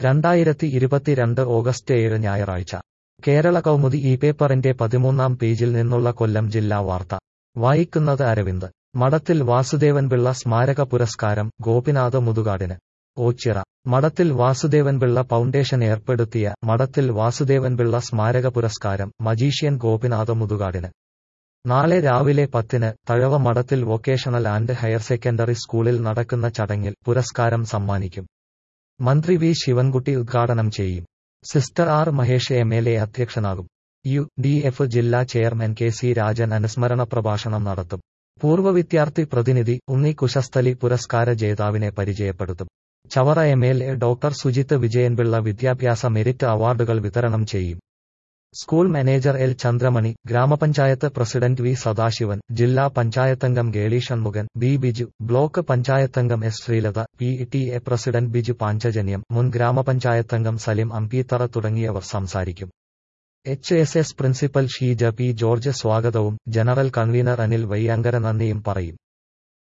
രണ്ടായിരത്തി ഇരുപത്തിരണ്ട് ഓഗസ്റ്റ് ഏഴ് ഞായറാഴ്ച കേരള കൗമുദി ഈ പേപ്പറിന്റെ പതിമൂന്നാം പേജിൽ നിന്നുള്ള കൊല്ലം ജില്ലാ വാർത്ത വായിക്കുന്നത് അരവിന്ദ് മഠത്തിൽ വാസുദേവൻപിള്ള സ്മാരക പുരസ്കാരം ഗോപിനാഥ മുതുകാടിന് ഓച്ചിറ മഠത്തിൽ വാസുദേവൻപിള്ള ഫൗണ്ടേഷൻ ഏർപ്പെടുത്തിയ മഠത്തിൽ വാസുദേവൻപിള്ള സ്മാരക പുരസ്കാരം മജീഷ്യൻ ഗോപിനാഥ മുതുകാടിന് നാളെ രാവിലെ പത്തിന് തഴവ മഠത്തിൽ വൊക്കേഷണൽ ആൻഡ് ഹയർ സെക്കൻഡറി സ്കൂളിൽ നടക്കുന്ന ചടങ്ങിൽ പുരസ്കാരം സമ്മാനിക്കും മന്ത്രി വി ശിവൻകുട്ടി ഉദ്ഘാടനം ചെയ്യും sister R Mahesh M L A അധ്യക്ഷനാകും യു ഡി എഫ് ജില്ലാ ചെയർമാൻ കെ സി രാജൻ അനുസ്മരണ പ്രഭാഷണം നടത്തും പൂർവ്വ വിദ്യാർത്ഥി പ്രതിനിധി ഉണ്ണി കുശസ്ഥലി പുരസ്കാര ജേതാവിനെ പരിചയപ്പെടുത്തും Chavara M L A doctor Sujith Vijayanpillai വിദ്യാഭ്യാസ മെരിറ്റ് അവാർഡുകൾ വിതരണം ചെയ്യും സ്കൂൾ മാനേജർ എൽ ചന്ദ്രമണി ഗ്രാമപഞ്ചായത്ത് പ്രസിഡന്റ് വി സദാശിവൻ ജില്ലാ പഞ്ചായത്തംഗം ഗേളി ഷൺമുഖൻ ബി ബിജു ബ്ലോക്ക് പഞ്ചായത്തംഗം S Sreelatha P T A president Biju Panchajanyam മുൻ ഗ്രാമപഞ്ചായത്തംഗം സലിം അമ്പീത്തറ തുടങ്ങിയവർ സംസാരിക്കും H S S principal Sheeja P George സ്വാഗതവും ജനറൽ കൺവീനർ അനിൽ വയ്യാങ്കര നന്ദിയും പറയും